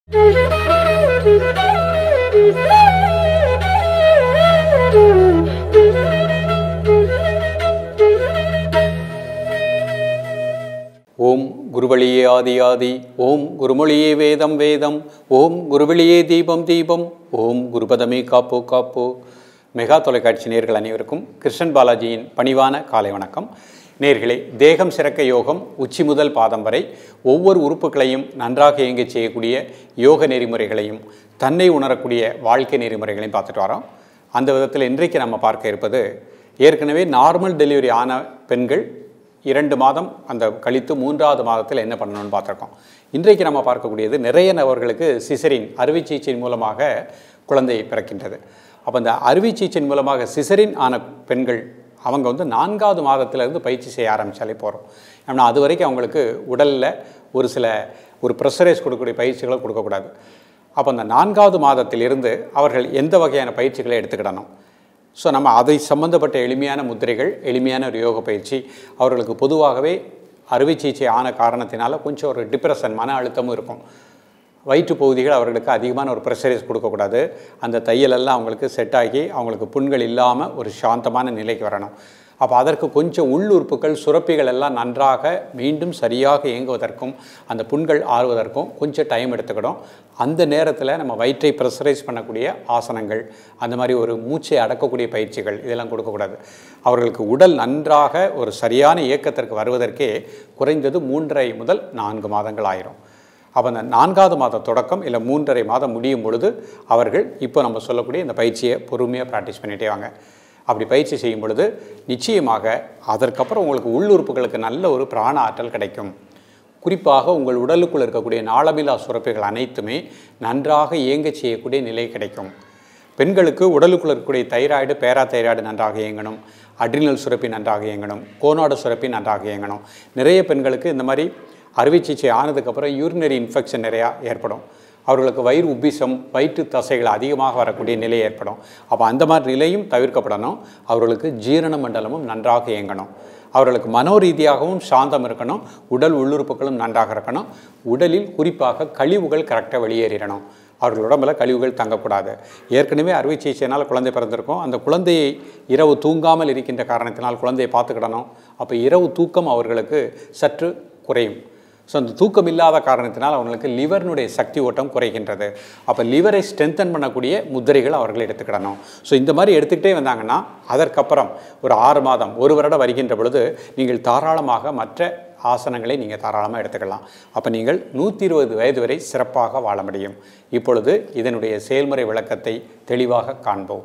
ஓம் குருவழியே ஆதி ஆதி ஓம் குருமொழியே வேதம் வேதம் ஓம் குருவழியே தீபம் தீபம் ஓம் குருபதமே காப்போ காப்போ மெகா தொலைக்காட்சி நேர்கள் அனைவருக்கும் கிருஷ்ணன் பாலாஜியின் பணிவான காலை வணக்கம் நேர்களே தேகம் சிறக்க யோகம் உச்சி முதல் பாதம் வரை ஒவ்வொரு உறுப்புகளையும் நன்றாக இயங்கச் செய்யக்கூடிய யோக நெறிமுறைகளையும் தன்னை உணரக்கூடிய வாழ்க்கை நெறிமுறைகளையும் பார்த்துட்டு வரோம் அந்த விதத்தில் இன்றைக்கு நம்ம பார்க்க இருப்பது ஏற்கனவே நார்மல் டெலிவரி ஆன பெண்கள் இரண்டு மாதம் அந்த கழித்து மூன்றாவது மாதத்தில் என்ன பண்ணணும்னு பார்த்துருக்கோம் இன்றைக்கு நம்ம பார்க்கக்கூடியது நிறைய நபர்களுக்கு சிசரின் அறுவை சிகிச்சையின் மூலமாக குழந்தை பிறக்கின்றது அப்போ அந்த அறுவை சிகிச்சையின் மூலமாக சிசரின் ஆன பெண்கள் அவங்க வந்து நான்காவது மாதத்திலிருந்து பயிற்சி செய்ய ஆரம்பித்தாலே போகிறோம் ஏன்னா அது வரைக்கும் அவங்களுக்கு உடலில் ஒரு சில ஒரு ப்ரெஷரைஸ் கொடுக்கக்கூடிய பயிற்சிகளை கொடுக்கக்கூடாது அப்போ அந்த நான்காவது மாதத்திலிருந்து அவர்கள் எந்த வகையான பயிற்சிகளை எடுத்துக்கிடணும் ஸோ நம்ம அதை சம்பந்தப்பட்ட எளிமையான முத்திரைகள் எளிமையான ஒரு யோக பயிற்சி அவர்களுக்கு பொதுவாகவே அறுவை சிகிச்சை ஆன காரணத்தினால கொஞ்சம் ஒரு டிப்ரெஷன் மன அழுத்தமும் இருக்கும் வயிற்று பகுதிகள் அவர்களுக்கு அதிகமான ஒரு ப்ரெஷரைஸ் கொடுக்கக்கூடாது அந்த தையலெல்லாம் அவங்களுக்கு செட் ஆகி அவங்களுக்கு புண்கள் இல்லாமல் ஒரு சாந்தமான நிலைக்கு வரணும் அப்போ அதற்கு கொஞ்சம் உள்ளுறுப்புகள் சுரப்பிகள் எல்லாம் நன்றாக மீண்டும் சரியாக இயங்குவதற்கும் அந்த புண்கள் ஆறுவதற்கும் கொஞ்சம் டைம் எடுத்துக்கிடும் அந்த நேரத்தில் நம்ம வயிற்றை ப்ரெஷரைஸ் பண்ணக்கூடிய ஆசனங்கள் அந்த மாதிரி ஒரு மூச்சை அடக்கக்கூடிய பயிற்சிகள் இதெல்லாம் கொடுக்கக்கூடாது அவர்களுக்கு உடல் நன்றாக ஒரு சரியான இயக்கத்திற்கு வருவதற்கே குறைந்தது மூன்றரை முதல் நான்கு மாதங்கள் ஆயிரும் அப்போ அந்த நான்காவது மாத தொடக்கம் இல்லை மூன்றரை மாதம் முடியும் பொழுது அவர்கள் இப்போ நம்ம சொல்லக்கூடிய இந்த பயிற்சியை பொறுமையாக ப்ராக்டிஸ் பண்ணிகிட்டே வாங்க அப்படி பயிற்சி செய்யும் பொழுது நிச்சயமாக அதற்கப்புறம் உங்களுக்கு உள்ளுறுப்புகளுக்கு நல்ல ஒரு பிராண ஆற்றல் கிடைக்கும் குறிப்பாக உங்கள் உடலுக்குள் இருக்கக்கூடிய நாளமில்லா சுரப்பிகள் அனைத்துமே நன்றாக இயங்க செய்யக்கூடிய நிலை கிடைக்கும் பெண்களுக்கு உடலுக்குள் இருக்கக்கூடிய தைராய்டு பேரா தைராய்டு நன்றாக இயங்கணும் அட்ரினல் சுரப்பி நன்றாக இயங்கணும் கோனாடு சுரப்பி நன்றாக இயங்கணும் நிறைய பெண்களுக்கு இந்த மாதிரி அறுவை சிகிச்சை ஆனதுக்கப்புறம் யூரினரி இன்ஃபெக்ஷன் நிறையா ஏற்படும் அவர்களுக்கு வயிறு உப்பிசம் வயிற்று தசைகள் அதிகமாக வரக்கூடிய நிலை ஏற்படும் அப்போ அந்த மாதிரி நிலையும் தவிர்க்கப்படணும் அவர்களுக்கு ஜீரண மண்டலமும் நன்றாக இயங்கணும் அவர்களுக்கு மனோரீதியாகவும் சாந்தம் இருக்கணும் உடல் உள்ளுறுப்புகளும் நன்றாக இருக்கணும் உடலில் குறிப்பாக கழிவுகள் கரெக்டாக வெளியேறிடணும் அவர்கள் உடம்புல கழிவுகள் தங்கக்கூடாது ஏற்கனவே அறுவை சிகிச்சையினால் குழந்தை பிறந்திருக்கும் அந்த குழந்தையை இரவு தூங்காமல் இருக்கின்ற காரணத்தினால் குழந்தையை பார்த்துக்கிடணும் அப்போ இரவு தூக்கம் அவர்களுக்கு சற்று குறையும் ஸோ அந்த தூக்கம் இல்லாத காரணத்தினால் அவங்களுக்கு லிவர்னுடைய சக்தி ஓட்டம் குறைகின்றது அப்போ லிவரை ஸ்ட்ரென்தன் பண்ணக்கூடிய முத்திரைகள் அவர்கள் எடுத்துக்கிடணும் ஸோ இந்த மாதிரி எடுத்துக்கிட்டே வந்தாங்கன்னா அதற்கப்புறம் ஒரு ஆறு மாதம் ஒரு வருடம் வருகின்ற பொழுது நீங்கள் தாராளமாக மற்ற ஆசனங்களை நீங்கள் தாராளமாக எடுத்துக்கலாம் அப்போ நீங்கள் நூற்றி இருபது வயது வரை சிறப்பாக வாழ முடியும் இப்பொழுது இதனுடைய செயல்முறை விளக்கத்தை தெளிவாக காண்போம்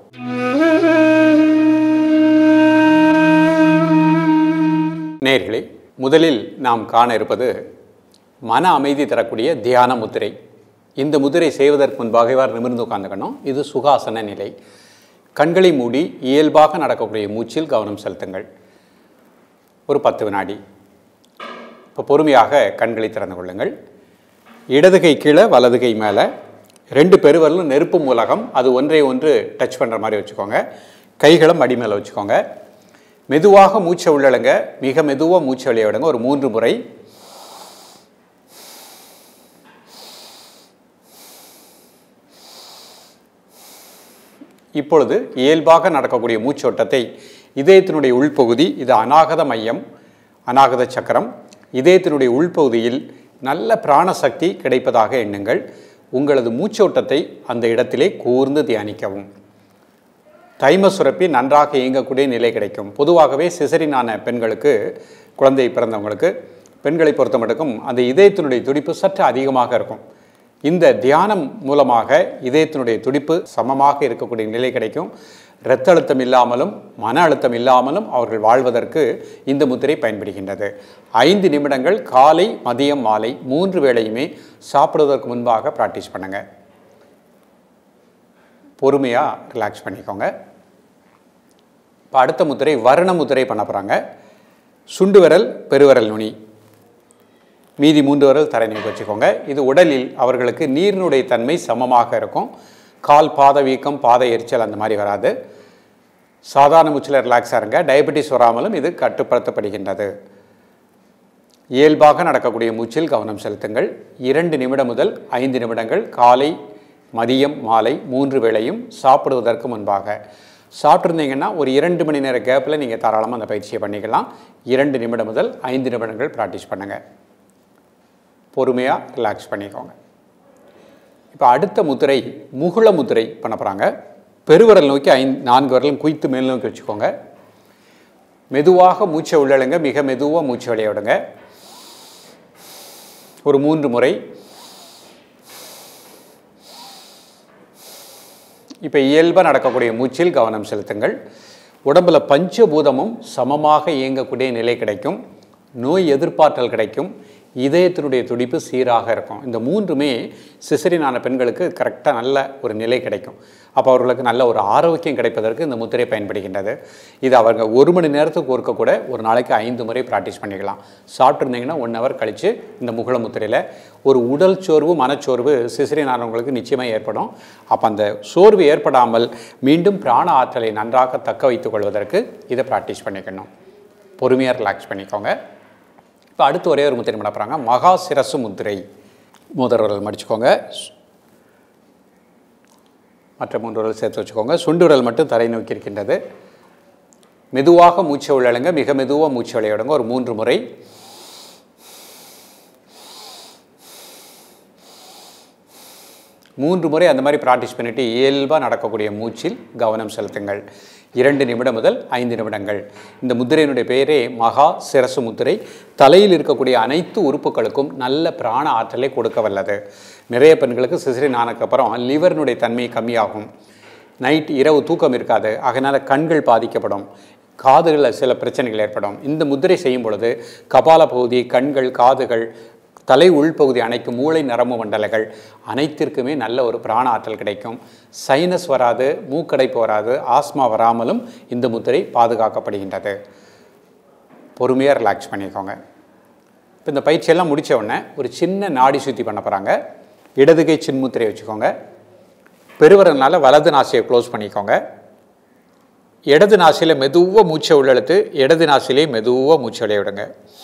நேர்களே முதலில் நாம் காண இருப்பது மன அமைதி தரக்கூடிய தியான முத்திரை இந்த முதிரை செய்வதற்கு முன்பாக இவ்வாறு நிமிர்ந்து உட்காந்துக்கணும் இது சுகாசன நிலை கண்களை மூடி இயல்பாக நடக்கக்கூடிய மூச்சில் கவனம் செலுத்துங்கள் ஒரு பத்து வினாடி இப்போ பொறுமையாக கண்களை திறந்து கொள்ளுங்கள் இடது கை கீழே வலது கை மேலே ரெண்டு பெருவரலும் நெருப்பு மூலகம் அது ஒன்றை ஒன்று டச் பண்ணுற மாதிரி வச்சுக்கோங்க கைகளை மடி மேலே வச்சுக்கோங்க மெதுவாக மூச்சை உள்ளடங்க மிக மெதுவாக மூச்சை வெளியே விடுங்க ஒரு மூன்று முறை இப்பொழுது இயல்பாக நடக்கக்கூடிய மூச்சோட்டத்தை இதயத்தினுடைய உள்பகுதி இது அநாகத மையம் அநாகத சக்கரம் இதயத்தினுடைய உள்பகுதியில் நல்ல பிராணசக்தி கிடைப்பதாக எண்ணுங்கள் உங்களது மூச்சோட்டத்தை அந்த இடத்திலே கூர்ந்து தியானிக்கவும் தைம சுரப்பி நன்றாக இயங்கக்கூடிய நிலை கிடைக்கும் பொதுவாகவே சிசரினான பெண்களுக்கு குழந்தை பிறந்தவங்களுக்கு பெண்களை பொறுத்த மட்டுக்கும் அந்த இதயத்தினுடைய துடிப்பு சற்று அதிகமாக இருக்கும் இந்த தியானம் மூலமாக இதயத்தினுடைய துடிப்பு சமமாக இருக்கக்கூடிய நிலை கிடைக்கும் இரத்த அழுத்தம் இல்லாமலும் மன அழுத்தம் இல்லாமலும் அவர்கள் வாழ்வதற்கு இந்த முத்திரை பயன்படுகின்றது ஐந்து நிமிடங்கள் காலை மதியம் மாலை மூன்று வேளையுமே சாப்பிடுவதற்கு முன்பாக ப்ராக்டிஸ் பண்ணுங்க பொறுமையாக ரிலாக்ஸ் பண்ணிக்கோங்க இப்போ அடுத்த முத்திரை வர்ண முத்திரை பண்ண போகிறாங்க சுண்டு விரல் பெருவிரல் நுனி மீதி மூன்று விரல் தரை நீக்கி வச்சுக்கோங்க இது உடலில் அவர்களுக்கு நீரினுடைய தன்மை சமமாக இருக்கும் கால் பாத வீக்கம் பாத எரிச்சல் அந்த மாதிரி வராது சாதாரண மூச்சில் ரிலாக்ஸாக இருங்க டயபெட்டிஸ் வராமலும் இது கட்டுப்படுத்தப்படுகின்றது இயல்பாக நடக்கக்கூடிய மூச்சில் கவனம் செலுத்துங்கள் இரண்டு நிமிடம் முதல் ஐந்து நிமிடங்கள் காலை மதியம் மாலை மூன்று வேளையும் சாப்பிடுவதற்கு முன்பாக சாப்பிட்ருந்தீங்கன்னா ஒரு இரண்டு மணி நேர கேப்பில் நீங்கள் தாராளமாக அந்த பயிற்சியை பண்ணிக்கலாம் இரண்டு நிமிடம் முதல் ஐந்து நிமிடங்கள் ப்ராக்டிஸ் பண்ணுங்கள் பொறுமையாக ரிலாக்ஸ் பண்ணிக்கோங்க இப்போ அடுத்த முத்திரை முகுள முத்திரை பண்ண போகிறாங்க பெருவிரல் நோக்கி ஐந்து நான்கு விரலும் குய்த்து மேல் நோக்கி வச்சுக்கோங்க மெதுவாக மூச்சை உள்ளழுங்க மிக மெதுவாக மூச்சு வெளிய விடுங்க ஒரு மூன்று முறை இப்போ இயல்பாக நடக்கக்கூடிய மூச்சில் கவனம் செலுத்துங்கள் உடம்புல பஞ்சபூதமும் சமமாக இயங்கக்கூடிய நிலை கிடைக்கும் நோய் எதிர்ப்பாற்றல் கிடைக்கும் இதயத்தினுடைய துடிப்பு சீராக இருக்கும் இந்த மூன்றுமே சிசரினான பெண்களுக்கு கரெக்டாக நல்ல ஒரு நிலை கிடைக்கும் அப்போ அவர்களுக்கு நல்ல ஒரு ஆரோக்கியம் கிடைப்பதற்கு இந்த முத்திரை பயன்படுகின்றது இது அவங்க ஒரு மணி நேரத்துக்கு ஒருக்க கூட ஒரு நாளைக்கு ஐந்து முறை ப்ராக்டிஸ் பண்ணிக்கலாம் சாப்பிட்ருந்தீங்கன்னா ஒன் ஹவர் கழித்து இந்த முகுள முத்திரையில் ஒரு உடல் சோர்வு மனச்சோர்வு சிசரினானவங்களுக்கு நிச்சயமாக ஏற்படும் அப்போ அந்த சோர்வு ஏற்படாமல் மீண்டும் பிராண ஆற்றலை நன்றாக தக்க வைத்துக் கொள்வதற்கு இதை ப்ராக்டிஸ் பண்ணிக்கணும் பொறுமையாக ரிலாக்ஸ் பண்ணிக்கோங்க இப்போ அடுத்து ஒரே ஒரு முத்திரை பண்ண போகிறாங்க மகா சிரசு முத்திரை மோதிரவர்கள் மடிச்சுக்கோங்க மற்ற மூன்று விரல் சேர்த்து வச்சுக்கோங்க சுண்டு விரல் மட்டும் தரை நோக்கி இருக்கின்றது மெதுவாக மூச்சை உள்ளழுங்க மிக மெதுவாக மூச்சு விளையாடுங்க ஒரு மூன்று முறை மூன்று முறை அந்த மாதிரி ப்ராக்டிஸ் பண்ணிவிட்டு இயல்பாக நடக்கக்கூடிய மூச்சில் கவனம் செலுத்துங்கள் இரண்டு நிமிடம் முதல் ஐந்து நிமிடங்கள் இந்த முத்திரையினுடைய பெயரே மகா சிரசு முத்திரை தலையில் இருக்கக்கூடிய அனைத்து உறுப்புகளுக்கும் நல்ல பிராண ஆற்றலை கொடுக்க வல்லது நிறைய பெண்களுக்கு சிசிரின் ஆனதுக்கப்புறம் லிவரினுடைய தன்மை கம்மியாகும் நைட் இரவு தூக்கம் இருக்காது அதனால் கண்கள் பாதிக்கப்படும் காதுகளில் சில பிரச்சனைகள் ஏற்படும் இந்த முத்திரை செய்யும் பொழுது கபால பகுதி கண்கள் காதுகள் தலை உள்பகுதி அனைக்கும் மூளை நரம்பு மண்டலங்கள் அனைத்திற்குமே நல்ல ஒரு பிராண ஆற்றல் கிடைக்கும் சைனஸ் வராது மூக்கடைப்பு வராது ஆஸ்மா வராமலும் இந்த முத்திரை பாதுகாக்கப்படுகின்றது பொறுமையாக ரிலாக்ஸ் பண்ணிக்கோங்க இப்போ இந்த பயிற்சியெல்லாம் முடித்த உடனே ஒரு சின்ன நாடி சுத்தி பண்ண போகிறாங்க இடதுகை சின்முத்திரை வச்சுக்கோங்க பெருவரனால வலது நாசியை க்ளோஸ் பண்ணிக்கோங்க இடது நாசியில் மெதுவாக மூச்சை உள்ளெழுத்து இடது நாசிலே மெதுவாக மூச்சு விளைய விடுங்க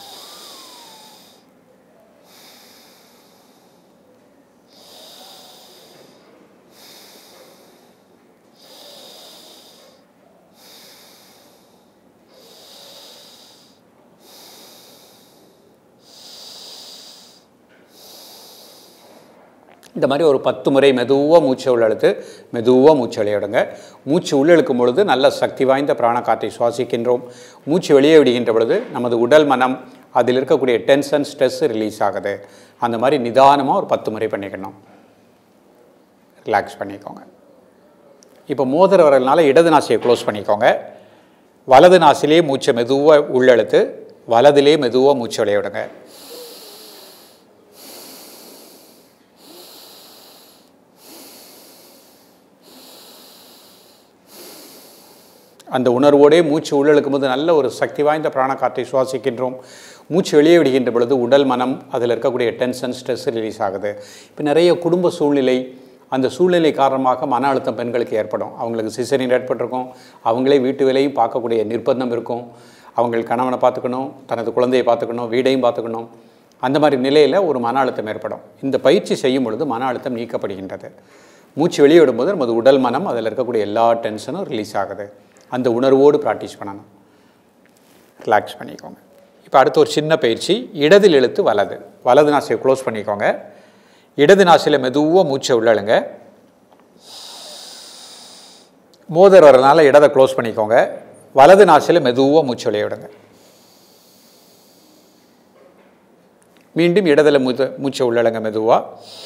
இந்த மாதிரி ஒரு பத்து முறை மெதுவாக மூச்சை உள்ளெழுத்து மெதுவாக மூச்சு வெளியிடுங்க மூச்சு உள்ளெழுக்கும் பொழுது நல்ல சக்தி வாய்ந்த பிராண காற்றை சுவாசிக்கின்றோம் மூச்சு வெளியே விடுகின்ற பொழுது நமது உடல் மனம் அதில் இருக்கக்கூடிய டென்ஷன் ஸ்ட்ரெஸ் ரிலீஸ் ஆகுது அந்த மாதிரி நிதானமாக ஒரு பத்து முறை பண்ணிக்கணும் ரிலாக்ஸ் பண்ணிக்கோங்க இப்போ மோதிர வரதுனால இடது நாசியை க்ளோஸ் பண்ணிக்கோங்க வலது நாசிலே மூச்சை மெதுவாக உள்ளெழுத்து வலதிலே மெதுவாக மூச்சு விளைய விடுங்க அந்த உணர்வோடே மூச்சு உள்ளெழுக்கும் போது நல்ல ஒரு சக்தி வாய்ந்த பிராண காற்றை சுவாசிக்கின்றோம் மூச்சு வெளியே விடுகின்ற பொழுது உடல் மனம் அதில் இருக்கக்கூடிய டென்ஷன் ஸ்ட்ரெஸ் ரிலீஸ் ஆகுது இப்போ நிறைய குடும்ப சூழ்நிலை அந்த சூழ்நிலை காரணமாக மன அழுத்தம் பெண்களுக்கு ஏற்படும் அவங்களுக்கு சிசரின் ஏற்பட்டிருக்கும் அவங்களே வீட்டு வேலையும் பார்க்கக்கூடிய நிர்பந்தம் இருக்கும் அவங்க கணவனை பார்த்துக்கணும் தனது குழந்தையை பார்த்துக்கணும் வீடையும் பார்த்துக்கணும் அந்த மாதிரி நிலையில் ஒரு மன அழுத்தம் ஏற்படும் இந்த பயிற்சி செய்யும் பொழுது மன அழுத்தம் நீக்கப்படுகின்றது மூச்சு வெளியே விடும்போது நமது உடல் மனம் அதில் இருக்கக்கூடிய எல்லா டென்ஷனும் ரிலீஸ் ஆகுது அந்த உணர்வோடு ப்ராக்டிஸ் பண்ணணும் ரிலாக்ஸ் பண்ணிக்கோங்க இப்போ அடுத்து ஒரு சின்ன பயிற்சி இடதில் இழுத்து வலது வலது நாசியை க்ளோஸ் பண்ணிக்கோங்க இடது நாசியில் மெதுவாக மூச்சை உள்ளழுங்க மோதர் வரனால இடதை க்ளோஸ் பண்ணிக்கோங்க வலது நாசியில் மெதுவாக மூச்சு வெளிய விடுங்க மீண்டும் இடதில் மூத்த மூச்சை உள்ளழுங்க மெதுவாக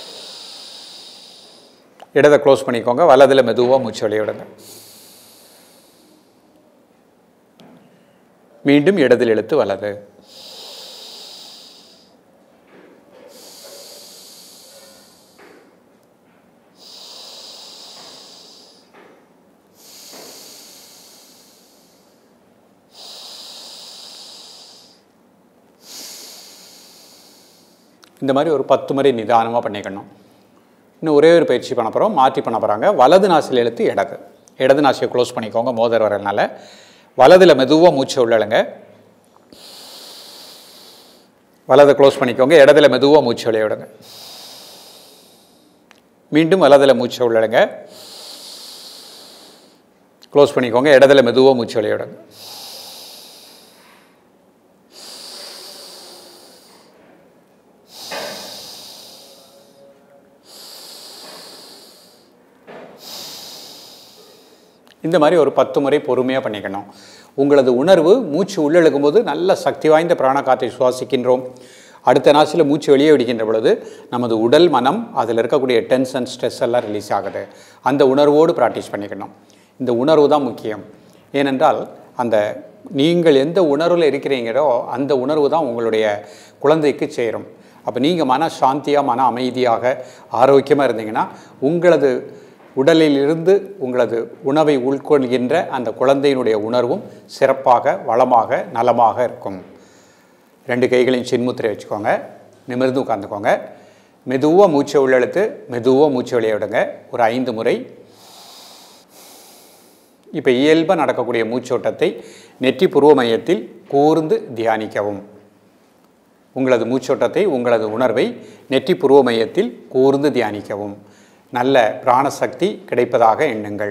இடதை க்ளோஸ் பண்ணிக்கோங்க வலதில் மெதுவாக மூச்சு வெளிய விடுங்க மீண்டும் இடதில் இழுத்து வலது இந்த மாதிரி ஒரு பத்து முறை நிதானமாக பண்ணிக்கணும் இன்னும் ஒரே ஒரு பயிற்சி பண்ண போகிறோம் மாற்றி பண்ண போகிறாங்க வலது நாசில் இழுத்து இடது இடது நாசியை க்ளோஸ் பண்ணிக்கோங்க மோதர் வரனால வலதில் மெதுவாக மூச்சை உள்ளழுங்க வலதை க்ளோஸ் பண்ணிக்கோங்க இடத்துல மெதுவாக மூச்சு வெளிய விடுங்க மீண்டும் வலதில் மூச்சு உள்ளடுங்க க்ளோஸ் பண்ணிக்கோங்க இடத்துல மெதுவாக மூச்சு வெளிய விடுங்க இந்த மாதிரி ஒரு பத்து முறை பொறுமையாக பண்ணிக்கணும் உங்களது உணர்வு மூச்சு உள்ளெழுக்கும் போது நல்ல சக்தி வாய்ந்த பிராணகாத்தை சுவாசிக்கின்றோம் அடுத்த நாசில் மூச்சு வெளியே விடுகின்ற பொழுது நமது உடல் மனம் அதில் இருக்கக்கூடிய டென்ஷன் ஸ்ட்ரெஸ் எல்லாம் ரிலீஸ் ஆகுது அந்த உணர்வோடு ப்ராக்டிஸ் பண்ணிக்கணும் இந்த உணர்வு தான் முக்கியம் ஏனென்றால் அந்த நீங்கள் எந்த உணர்வில் இருக்கிறீங்களோ அந்த உணர்வு தான் உங்களுடைய குழந்தைக்கு சேரும் அப்போ நீங்கள் மன சாந்தியாக மன அமைதியாக ஆரோக்கியமாக இருந்தீங்கன்னா உங்களது உடலிலிருந்து உங்களது உணவை உட்கொள்கின்ற அந்த குழந்தையினுடைய உணர்வும் சிறப்பாக வளமாக நலமாக இருக்கும் ரெண்டு கைகளையும் சின்முத்திரை வச்சுக்கோங்க நிமிர்ந்து உட்காந்துக்கோங்க மெதுவாக மூச்சை உள்ளெழுத்து மெதுவாக மூச்சை வெளியே விடுங்க ஒரு ஐந்து முறை இப்போ இயல்பாக நடக்கக்கூடிய மூச்சோட்டத்தை நெற்றி புருவ மையத்தில் கூர்ந்து தியானிக்கவும் உங்களது மூச்சோட்டத்தை உங்களது உணர்வை நெற்றி புருவ மையத்தில் கூர்ந்து தியானிக்கவும் நல்ல பிராணசக்தி கிடைப்பதாக எண்ணுங்கள்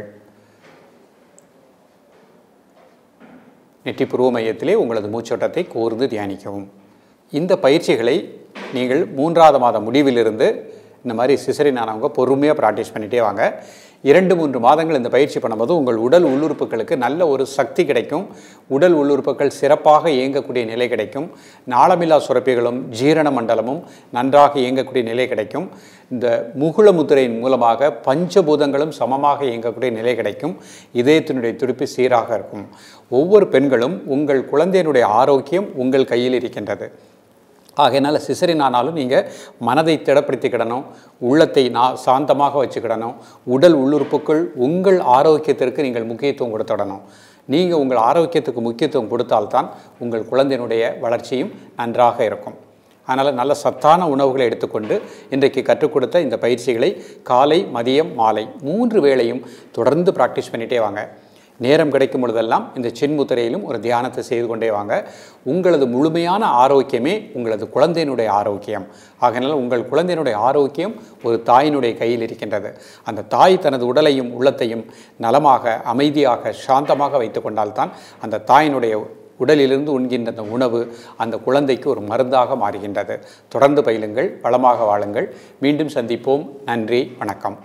நெற்றி புருவ மையத்திலே உங்களது மூச்சோட்டத்தை கூர்ந்து தியானிக்கவும் இந்த பயிற்சிகளை நீங்கள் மூன்றாவது மாத முடிவிலிருந்து இந்த மாதிரி சிசரினானவங்க பொறுமையாக ப்ராக்டிஸ் பண்ணிகிட்டே வாங்க இரண்டு மூன்று மாதங்கள் இந்த பயிற்சி பண்ணும்போது உங்கள் உடல் உள்ளுறுப்புகளுக்கு நல்ல ஒரு சக்தி கிடைக்கும் உடல் உள்ளுறுப்புகள் சிறப்பாக இயங்கக்கூடிய நிலை கிடைக்கும் நாளமில்லா சுரப்பிகளும் ஜீரண மண்டலமும் நன்றாக இயங்கக்கூடிய நிலை கிடைக்கும் இந்த முகுள முத்திரையின் மூலமாக பஞ்சபூதங்களும் சமமாக இயங்கக்கூடிய நிலை கிடைக்கும் இதயத்தினுடைய துடிப்பு சீராக இருக்கும் ஒவ்வொரு பெண்களும் உங்கள் குழந்தையினுடைய ஆரோக்கியம் உங்கள் கையில் இருக்கின்றது ஆகையினால சிசரின் ஆனாலும் நீங்கள் மனதை திடப்படுத்திக்கிடணும் உள்ளத்தை நா சாந்தமாக வச்சுக்கிடணும் உடல் உள்ளுறுப்புக்குள் உங்கள் ஆரோக்கியத்திற்கு நீங்கள் முக்கியத்துவம் கொடுத்துடணும் நீங்கள் உங்கள் ஆரோக்கியத்துக்கு முக்கியத்துவம் கொடுத்தால்தான் உங்கள் குழந்தையினுடைய வளர்ச்சியும் நன்றாக இருக்கும் அதனால் நல்ல சத்தான உணவுகளை எடுத்துக்கொண்டு இன்றைக்கு கற்றுக் கொடுத்த இந்த பயிற்சிகளை காலை மதியம் மாலை மூன்று வேளையும் தொடர்ந்து ப்ராக்டிஸ் பண்ணிகிட்டே வாங்க நேரம் கிடைக்கும் பொழுதெல்லாம் இந்த சின்முத்திரையிலும் ஒரு தியானத்தை செய்து கொண்டே வாங்க உங்களது முழுமையான ஆரோக்கியமே உங்களது குழந்தையினுடைய ஆரோக்கியம் ஆகையினால் உங்கள் குழந்தையினுடைய ஆரோக்கியம் ஒரு தாயினுடைய கையில் இருக்கின்றது அந்த தாய் தனது உடலையும் உள்ளத்தையும் நலமாக அமைதியாக சாந்தமாக வைத்து கொண்டால்தான் அந்த தாயினுடைய உடலிலிருந்து உண்கின்ற அந்த உணவு அந்த குழந்தைக்கு ஒரு மருந்தாக மாறுகின்றது தொடர்ந்து பயிலுங்கள் வளமாக வாழுங்கள் மீண்டும் சந்திப்போம் நன்றி வணக்கம்